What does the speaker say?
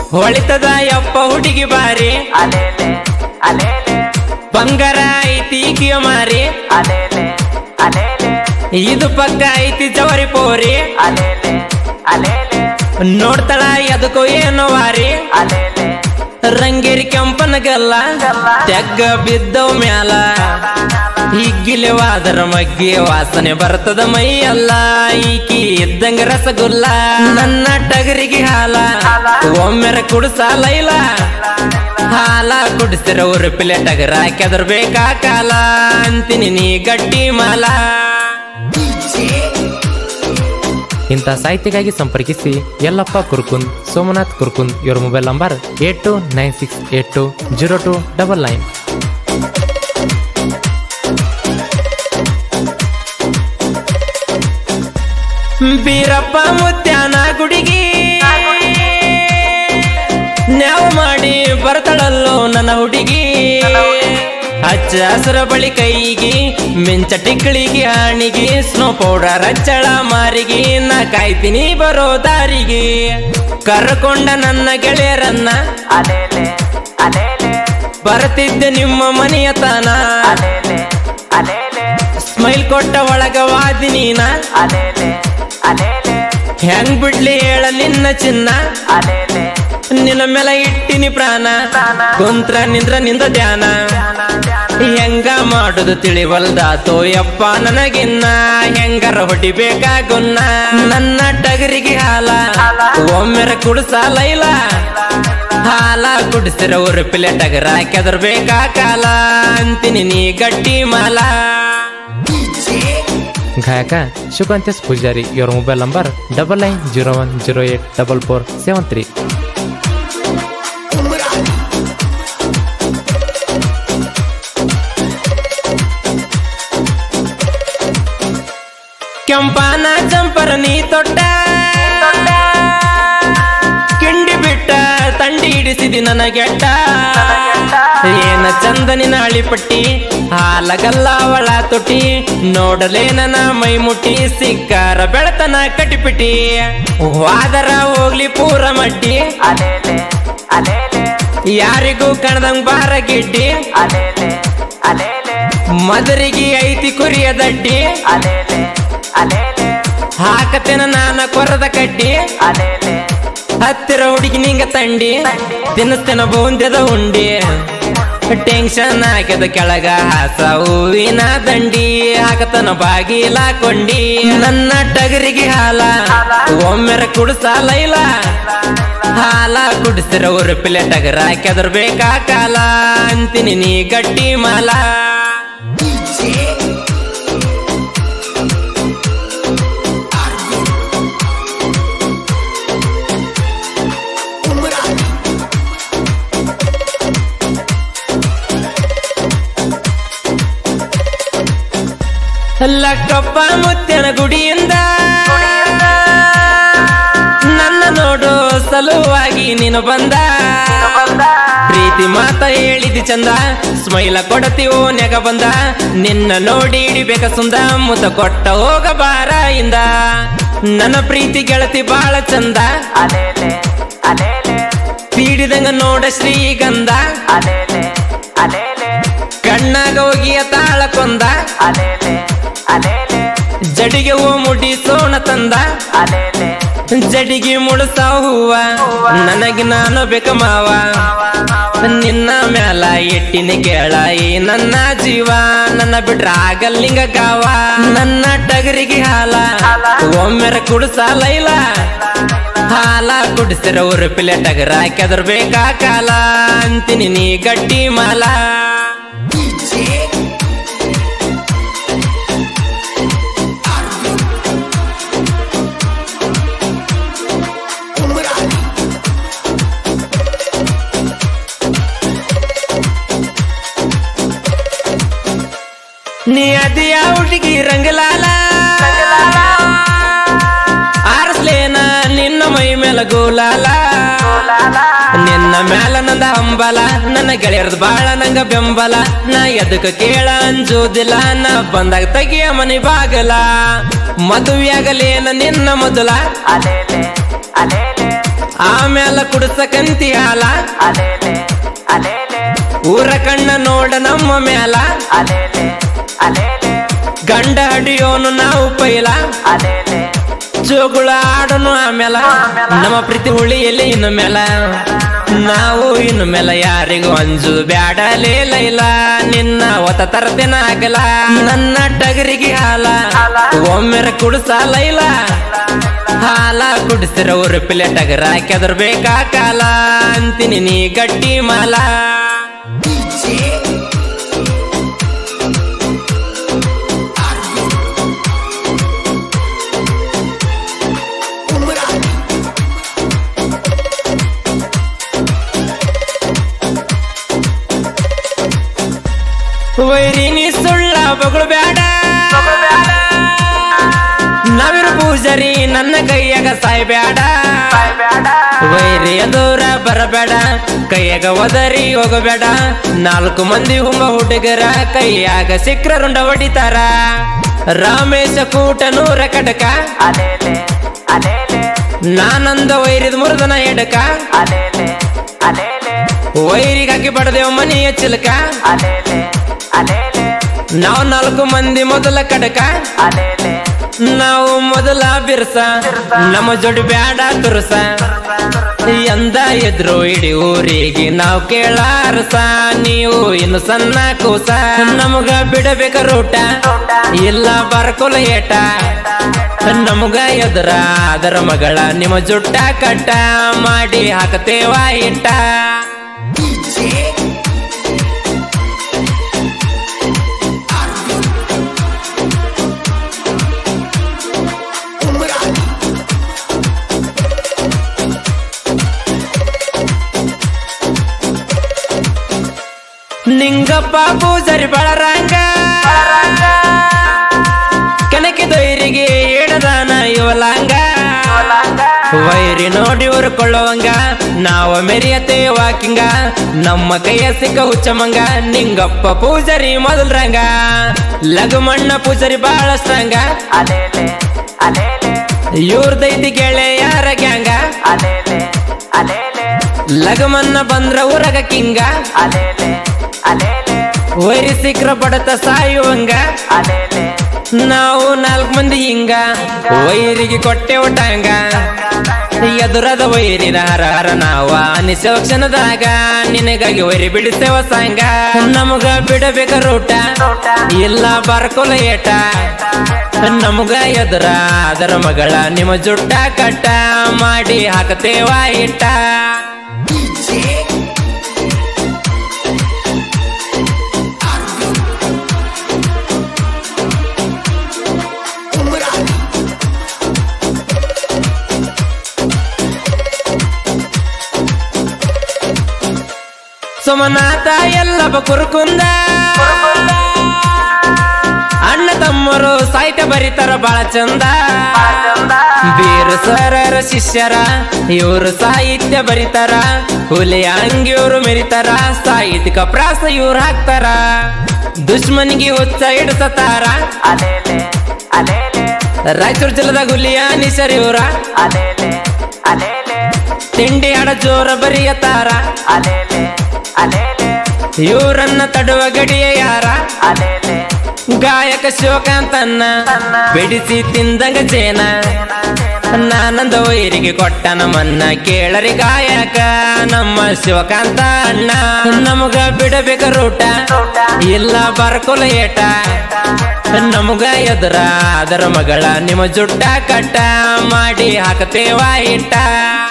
ಹೊಳಿತದ ಯಪ್ಪ ಹುಡುಗಿ ಬಾರಿ ಅಲೇಲೆ ಅಲೇಲೆ ಬಂಗಾರ ಐತಿ ಕಿಯ ಮಾರಿ ಅಲೇಲೆ ಅಲೇಲೆ ಇದು ಪಕ್ಕ ಐತಿ ಜವರಿ ಪೋರಿ ಅಲೇಲೆ ಅಲೇಲೆ ನೋಡ್ತಾಳ ಎದಕ್ಕೋ ಏನೋ ವಾರಿ ಅಲೇಲೆ ರಂಗೇರಿ ಕೆಂಪನಗಲ್ಲ ತೆಗ್ಗ ಬಿದ್ದವ್ ಮ್ಯಾಲ ಹಿಗ್ಗಿಲೆವಾದರ ಮಗ್ಗೆ ವಾಸನೆ ಬರ್ತದ ಮೈಯಲ್ಲ ಈಕಿ ಇದ್ದಂಗ ರಸಗುಲ್ಲ ನನ್ನ ಟಗರಿಗೆ ಹಾಲ ಒಮ್ಮೆರ ಕುಡಿಸಾಲ ಇಲ್ಲ ಹಾಲ ಕುಡಿಸಿರ ಉರುಪಿಲೆ ಟಗರ ಕೆದರ್ಬೇಕಾ ಕಾಲ ಅಂತೀನಿ ನೀ ಗಟ್ಟಿ ಮಾಲ ಇಂಥ ಸಾಹಿತ್ಯಕ್ಕಾಗಿ ಸಂಪರ್ಕಿಸಿ ಯಲ್ಲಪ್ಪ ಕುರ್ಕುಂದ್ ಸೋಮನಾಥ್ ಕುರ್ಕುಂದ್ ಇವರ mobile number eight two nine six eight two zero two double nine Birappa ಮುತ್ಯಾನ ಗುಡಿಗಿ ನ್ಯಾವ್ ಮಾಡಿ ಬರ್ತಾಳಲ್ಲೋ ನನ್ನ ಹುಡುಗಿ ಹಚ್ಚ ಹಸಿರ ಬಳಿ ಕೈಗಿ ಮಿಂಚ ಟಿಕ್ಕಳಿಗೆ ಹಾಣಿಗೆ ಸ್ನೋ ಪೌಡರ್ ಹಚ್ಚಳ ಮಾರಿಗೆ ನಾ ಕಾಯ್ತೀನಿ ಬರೋ ದಾರಿಗೆ ಕರ್ಕೊಂಡ ನನ್ನ ಗೆಳೆಯರನ್ನ ಅಲೇಲೆ ಅಲೇಲೆ ಬರ್ತಿದ್ದೆ ನಿಮ್ಮ ಮನೆಯ ತಾನ ಅಲೇಲೆ ಅಲೇಲೆ ಸ್ಮೈಲ್ ಕೊಟ್ಟ ಒಳಗ ವಾದಿನೀನ ಅಲೇಲೆ ಅಲೇಲೆ ಹೆಂಗ್ ಬಿಡ್ಲಿ ಹೇಳ ನಿನ್ನ ಚಿನ್ನ ಅಲೇಲೆ ನಿನ್ನ ಮೇಲೆ ಇಟ್ಟಿನಿ ಪ್ರಾಣ ಕುಂತ್ರ ನಿಂದ್ರ ನಿಂದ ಧ್ಯಾನ ಹೆಂಗ ಮಾಡುದು ತಿಳಿವಲ್ದಾತೋ ಯಪ್ಪ ನನಗಿನ್ನ ಹೆಂಗರ ಹೊಡಿಬೇಕಾಗುನ್ನ ನನ್ನ ಟಗರಿಗೆ ಹಾಲ ಒಮ್ಮೆರ ಕುಡಿಸಾಲ ಇಲ್ಲ ಹಾಲ ಕುಡಿಸಿರ ಉರುಪಿಲೆ ಟಗರ ಕೆದರ್ಬೇಕಾ ಕಾಲ ಅಂತೀನಿ ನೀ ಗಟ್ಟಿ ಮಾಲ ಗಾಯಕ ಶುಕಾಂತೇಶ್ ಪೂಜಾರಿ ಇವರ mobile number double nine zero one zero eight double four seven three ಕೆಂಪಾನ ಚಂಪರ ನೀ ತೊಟ್ಟ ಕಿಂಡಿ ಬಿಟ್ಟ ತಂಡಿ ಹಿಡಿಸಿದಿ ನನಗೆಟ್ಟ ಏನ ಚಂದನಿನ ಅಳಿಪಟ್ಟಿ ಹಾಲಗಲ್ಲ ಅವಳ ತುಟಿ ನೋಡಲೇ ನನ್ನ ಮೈ ಮುಟ್ಟಿ ಸಿಕ್ಕಾರ ಬೆಳತನ ಕಟಿಪಿಟಿ ವಾದರ ಹೋಗ್ಲಿ ಪೂರ ಮಡ್ಡಿ ಅಲೇಲೆ ಅಲೇಲೆ ಯಾರಿಗೂ ಕಣದಂಗ್ ಬಾರ ಗಿಡ್ಡಿ ಅಲೇಲೆ ಅಲೇಲೆ ಮದರಿಗೆ ಐತಿ ಕುರಿಯ ದಡ್ಡಿ ಅಲೇಲೆ ಅಲೇಲೆ ಹಾಕತೇನ ನಾನ ಕೊರದ ಕಡ್ಡಿ ಅಲೇಲೆ ಹತ್ತಿರ ಹುಡುಗಿ ನಿಂಗ ತಂಡಿ ತಿನ್ನಿಸ್ತೇನ ಬೂಂದ್ಯದ ಉಂಡಿ ಟೆನ್ಷನ್ ಹಾಕಿದ ಕೆಳಗ ಹಾಸ ಹೂವಿನ ದಂಡಿ ಹಾಕತನ ಬಾಗಿಲ ಕೊಂಡಿ ನನ್ನ ಟಗರಿಗೆ ಹಾಲ ಒಮ್ಮೆರ ಕುಡಿಸಾಲ ಇಲ್ಲ ಹಾಲ ಕುಡಿಸಿರ ಉರುಪಿಲೆ ಟಗರ ಕೆದರ್ಬೇಕಾ ಕಾಲ ಅಂತೀನಿ ನೀ ಗಟ್ಟಿ ಮಾಲ ಲಕ್ಕಪ್ಪ ಮುತ್ಯನ ಗುಡಿಯಿಂದ ನನ್ನ ನೋಡು ಸಲುವಾಗಿ ನೀನು ಬಂದ ಪ್ರೀತಿ ಮಾತ ಹೇಳಿದಿ ಚಂದ ಸ್ಮೈಲ ಕೊಡತೀವೋ ನೆಗ ಬಂದ ನಿನ್ನ ನೋಡಿ ಹಿಡಿಬೇಕ ಸುಂದ ಮುತ ಕೊಟ್ಟ ಹೋಗ ಬಾರ ಇಂದ ನನ್ನ ಪ್ರೀತಿ ಗೆಳತಿ ಬಾಳ ಚಂದ ಅಲೇಲೆ ಅಲೇಲೆ ಪೀಡಿದಂಗ ನೋಡ ಶ್ರೀಗಂಧ ಅಲೇಲೆ ಅಲೇಲೆ ಕಣ್ಣಾಗ ಹೋಗಿಯ ತಾಳ ಕೊಂದ ಅಲೇಲೆ ಅಲೇಲೆ ಜಡಿಗೆ ಹೂ ಮುಡಿ ಸೋಣ ತಂದ ಅಲೇಲೆ ಜಡಿಗೆ ಮುಡಸ ಹೂವ ನನಗೆ ನಾನು ಬೇಕ ಮಾವ ನಿನ್ನ ಮ್ಯಾಲ ಎಟ್ಟಿನ ಕೇಳ ಈ ನನ್ನ ಜೀವ ನನ್ನ ಬಿಟ್ರ ಆಗಲ್ಲಿಂಗ ಗಾವ ನನ್ನ ಟಗರಿಗೆ ಹಾಲ ಒಮ್ಮೆರ ಕುಡಿಸಾಲ ಇಲ್ಲ ಹಾಲ ಕುಡಿಸಿರ ಉರುಪಿಲೆ ಟಗರ ಕೆದರ್ಬೇಕಾ ಕಾಲ ಅಂತೀನಿ ನೀ ಗಟ್ಟಿ ಮಾಲ ನೀ ಅದಿಯ ಹುಡುಗಿ ರಂಗಲಾಲ ಆರಸ್ಲೇನ ನಿನ್ನ ಮೈ ಮೇಲೆ ಗೋಲಾಲ ನಿನ್ನ ಮ್ಯಾಲ ನಂದ ಹಂಬಲ ನನ್ನ ಗೆಳೆಯರ್ದ ಬಾಳ ನಂಗ ಬೆಂಬಲ ನಾ ಎದಕ್ಕ ಕೇಳ ಅಂಜುದಿಲ್ಲ ನಾ ಬಂದಾಗ ತೆಗಿಯ ಮನೆ ಬಾಗಲ ಮದುವೆಯಾಗಲೇನ ನಿನ್ನ ಮೊದಲ ಅಲೇಲೆ ಅಲೇಲೆ ಆಮೇಲೆ ಕುಡ್ಸಕಂತಿ ಹಾಲ ಅಲೇಲೆ ಅಲೇಲೆ ಊರ ಕಣ್ಣ ನೋಡ ನಮ್ಮ ಮ್ಯಾಲ ಅಲೇಲೆ ಅಲೇಲೆ ಗಂಡ ಹಡಿಯೋನು ನಾವು ಪೈಲ ಅಲೇಲೆ ಜೋಗುಳ ಆಡೋನು ಆಮೇಲ ನಮ್ಮ ಪ್ರೀತಿ ಹುಳಿಯಲ್ಲಿ ಇನ್ನು ಮೇಲ ನಾವು ಇನ್ನು ಮೇಲ ಯಾರಿಗೂ ಅಂಜು ಬ್ಯಾಡಲೇ ಲೈಲ ನಿನ್ನ ಒತ್ತ ತರತೇನ ಆಗಲ ನನ್ನ ಟಗರಿಗೆ ಹಾಲ ಒಮ್ಮೆರ ಕುಡ್ಸ ಲೈಲ ಹಾಲ ಕುಡಿಸಿರ ಊರ ಪಿಲೆ ಟಗರ ಕೆದರ್ಬೇಕಾ ಕಾಲ ಅಂತೀನಿ ನೀ ಗಟ್ಟಿ ಮಾಲ ವೈರಿನಿ ಸುಳ್ಳ ಬಗಳು ಬ್ಯಾಡ ನಾವಿರು ಪೂಜಾರಿ ನನ್ನ ಕೈಯಾಗ ಸಾಯ್ಬ್ಯಾಡ ವೈರಿಯ ದೂರ ಬರಬೇಡ ಕೈಯಾಗ ಒದರಿ ಹೋಗಬೇಡ ನಾಲ್ಕು ಮಂದಿ ಹುಂಬ ಹುಡುಗರ ಕೈಯಾಗ ಸಿಕ್ರ ರುಂಡ ಹೊಡಿತಾರ ರಾಮೇಶ ಕೂಟ ನೂರ ಕಟಕ ಅಲೇಲೆ ಅಲೇಲೆ ನಾನಂದ ವೈರಿದ ಮುರಿದನ ಎಡಕ ಅಲೇಲೆ ಅಲೇಲೆ ವೈರಿಗೆ ಹಾಕಿ ಬಡದೇವ್ ಮನೆಯ ಚಿಲಕ ಅಲೇಲೆ ಅಲೇಲೆ ನಾವು ನಾಲ್ಕು ಮಂದಿ ಮೊದಲ ಕಡಕ ಅಲೇಲೆ ನಾವು ಮೊದಲ ಬಿರ್ಸ ನಮ್ಮ ಜೋಡಿ ಬ್ಯಾಡ ತುರ್ಸ ಎಂದ ಎದ್ರು ಇಡೀ ಊರಿಗೆ ನಾವು ಕೇಳಾರಸ ನೀವು ಇನ್ನು ಸಣ್ಣ ಕೂಸ ನಮಗ ಬಿಡಬೇಕ ರೂಟ ಇಲ್ಲ ಬರ್ಕೊಲ ಏಟ ನಮಗ ಎದುರ ಅದರ ಮಗಳ ನಿಮ್ಮ ಜುಟ್ಟ ಕಟ್ಟ ಮಾಡಿ ಹಾಕತೇವ ಇಟ್ಟ ನಿಂಗಪ್ಪ ಪೂಜಾರಿ ಬಳರಂಗ ಕನಕೆ ದೊಯ್ರಿಗೆ ಏಡದಾನ ಇವಲಾಂಗ ವೈರಿ ನೋಡಿ ಉರ್ಕೊಳ್ಳುವಂಗ ನಾವ ಮೆರಿಯತೆ ವಾಕಿಂಗ ನಮ್ಮ ಕೈಯ ಸಿಕ್ಕ ಹುಚ್ಚಮಂಗ ನಿಂಗಪ್ಪ ಪೂಜಾರಿ ಮೊದಲ್ರಂಗ ಲಘುಮಣ್ಣ ಪೂಜಾರಿ ಬಾಳ ಸ್ಟ್ರಾಂಗ ಅಲೇಲೆ ಅಲೇಲೆ ಇವ್ರದೈತಿ ಗೆಳೆಯಾರ ಗ್ಯಾಂಗ ಅಲೇಲೆ ಅಲೇಲೆ ಲಘುಮನ್ನ ಬಂದ್ರ ಊರಗ ಕಿಂಗ ಅಲೇಲೆ ಅಲೇಲೆ ವೈರಿ ಸಿಕ್ರ ಬಡತ ಸಾಯುವಂಗ ಅಲೇಲೆ ನಾವು ನಾಲ್ಕು ಮಂದಿ ಹಿಂಗ ವೈರಿಗೆ ಕೊಟ್ಟೆ ಒಟ್ಟಾಂಗ ಎದುರದ ವೈರಿನ ಹರ ಹರ ನಾವ ಅನಿಸೋ ಕ್ಷಣದಾಗ ನಿನಗಾಗಿ ವೈರಿ ಬಿಡಿಸೇವ ಸಾಂಗ ನಮಗ ಬಿಡಬೇಕ ರೂಟ ಇಲ್ಲ ಬರ್ಕೊಲ ಏಟ ನಮಗ ಎದುರ ಅದರ ಮಗಳ ನಿಮ್ಮ ಜುಟ್ಟ ಕಟ್ಟ ಮಾಡಿ ಹಾಕತೇವ ಇಟ್ಟ ಸೋಮನಾಥ ಎಲ್ಲವ ಕುರುಕುಂದ ಅಣ್ಣ ತಮ್ಮರು ಸಾಹಿತ್ಯ ಬರೀತಾರ ಬಾಳ ಚಂದ ಬೀರು ಸರರ ಶಿಷ್ಯರ ಇವರು ಸಾಹಿತ್ಯ ಬರೀತಾರ ಹುಲಿ ಅಂಗಿಯವರು ಮೆರಿತಾರ ಸಾಹಿತ್ಯಿಕ ಪ್ರಾಸ ಇವ್ರು ಹಾಕ್ತಾರ ದುಶ್ಮನಿಗೆ ಹುಚ್ಚ ಹಿಡಿಸತಾರ ಅಲೇಲೆ ಅಲೇಲೆ ರಾಯಚೂರು ಜಿಲ್ಲೆದಾಗ ಹುಲಿಯ ನಿಶರ್ ಇವ್ರ ಅಲೇಲೆ ಅಲೇಲೆ ತಿಂಡಿ ಹಡ ಜೋರ ಬರಿಯತಾರ ಅಲೇಲೆ ಅಲೇಲೆ ಇವ್ರನ್ನ ತಡುವ ಗಡಿಯ ಯಾರ ಅಲೇಲೆ ಗಾಯಕ ಶಿವಕಾಂತನ್ನ ಬಿಡಿಸಿ ತಿಂದಂಗ ಜೇನ ನಾನಂದ ವೈರಿಗೆ ಕೊಟ್ಟನ ಮನ್ನ ಕೇಳರಿ ಗಾಯಕ ನಮ್ಮ ಶಿವಕಾಂತ ಅಣ್ಣ ನಮಗ ಬಿಡಬೇಕ ರೂಟ ಇಲ್ಲ ಬರ್ಕೊಲ ಏಟ ನಮಗ ಎದುರ ಅದರ ಮಗಳ ನಿಮ್ಮ ಜುಟ್ಟ ಕಟ್ಟ ಮಾಡಿ ಹಾಕತೇವ ಇಟ್ಟ